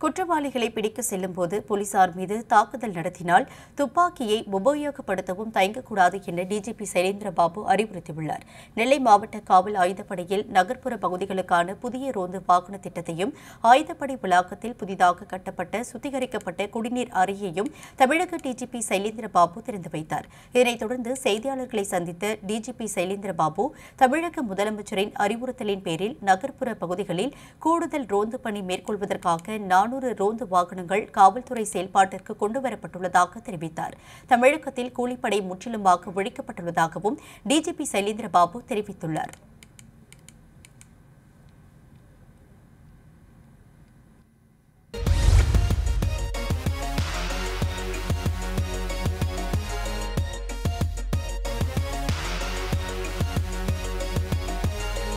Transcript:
குற்றவாளிகளை பிடிக்க செல்லும்போது போலீசார் மீது தாக்குதல் நடத்தினால் துப்பாக்கியை உபயோகப்படுத்தவும் தயங்கக்கூடாது என டிஜிபி சைலேந்திரபாபு அறிவுறுத்தியுள்ளார் நெல்லை மாவட்ட காவல் ஆயுதப்படையில் நகர்ப்புற பகுதிகளுக்கான புதிய ரோந்து வாகன திட்டத்தையும் ஆயுதப்படை வளாகத்தில் புதிதாக கட்டப்பட்ட சுத்திகரிக்கப்பட்ட குடிநீர் அறையையும் தமிழக டிஜிபி சைலேந்திரபாபு திறந்து வைத்தார் இதனைத் தொடர்ந்து செய்தியாளர்களை சந்தித்த டிஜிபி சைலேந்திரபாபு தமிழக முதலமைச்சரின் அறிவுறுத்தலின் பேரில் நகர்ப்புற பகுதிகளில் கூடுதல் ரோந்து பணி மேற்கொள்வதற்காக நானூறு ரோந்து வாகனங்கள் காவல்துறை செயல்பாட்டிற்கு கொண்டுவரப்பட்டுள்ளதாக தெரிவித்தார் தமிழகத்தில் கூலிப்படை முற்றிலுமாக ஒழிக்கப்பட்டுள்ளதாகவும் டிஜிபி சைலேந்திரபாபு தெரிவித்துள்ளார்